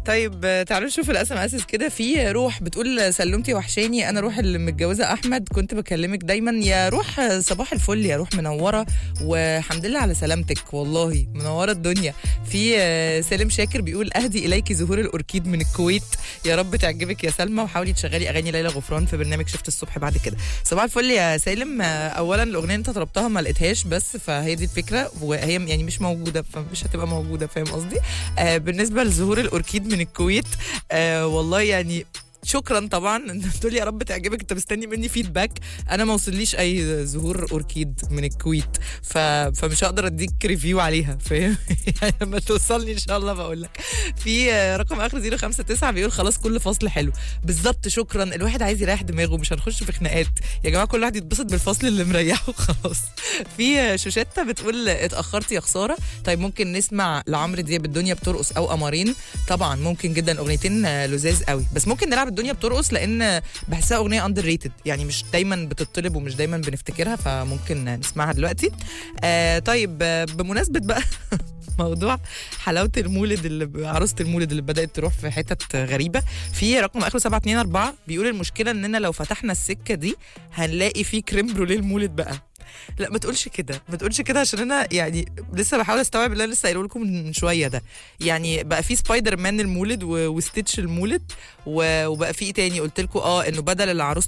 طيب آه، تعالوا نشوف الاس ام اس كده في روح بتقول سلمتي وحشاني انا روح اللي متجوزه احمد كنت بكلمك دايما يا روح آه، صباح الفل يا روح منوره والحمد لله على سلامتك والله منوره الدنيا في آه، سالم شاكر بيقول اهدي اليك زهور الاوركيد من الكويت يا رب تعجبك يا سلمى وحاولي تشغلي اغاني ليلى غفران في برنامج شفت الصبح بعد كده صباح الفل يا سالم آه، اولا الاغنيه اللي انت طلبتها ما لقيتهاش بس فهي دي الفكره وهي يعني مش موجوده فمش هتبقى موجوده فاهم قصدي آه بالنسبه لزهور الاوركيد من الكويت آه والله يعني شكرا طبعا انت بتقول يا رب تعجبك انت مستني مني فيدباك انا ما وصليش اي زهور اوركيد من الكويت ف... فمش هقدر اديك ريفيو عليها فاهم يعني لما توصلني ان شاء الله بقول لك في آه، رقم اخر 059 بيقول خلاص كل فصل حلو بالظبط شكرا الواحد عايز يريح دماغه مش هنخش في خناقات يا جماعه كل واحد يتبسط بالفصل اللي مريحه خلاص في آه، شوشتة بتقول اتاخرت يا خساره طيب ممكن نسمع لعمرو دياب الدنيا بترقص او قمرين طبعا ممكن جدا اغنيتين آه، لذاذ قوي بس ممكن نلعب الدنيا بترقص لان بحسها اغنيه اندر ريتد يعني مش دايما بتطلب ومش دايما بنفتكرها فممكن نسمعها دلوقتي آه طيب آه، بمناسبه بقى موضوع حلاوه المولد اللي عروسه المولد اللي بدات تروح في حتت غريبه في رقم اخره 724 بيقول المشكله اننا لو فتحنا السكه دي هنلاقي فيه كريم بروليه المولد بقى لا ما تقولش كده ما تقولش كده عشان انا يعني لسه بحاول استوعب اللي انا لسه قايله لكم من شويه ده يعني بقى في سبايدر مان المولد و- وستيتش المولد و- وبقى في ايه تاني قلت لكم اه انه بدل العروسه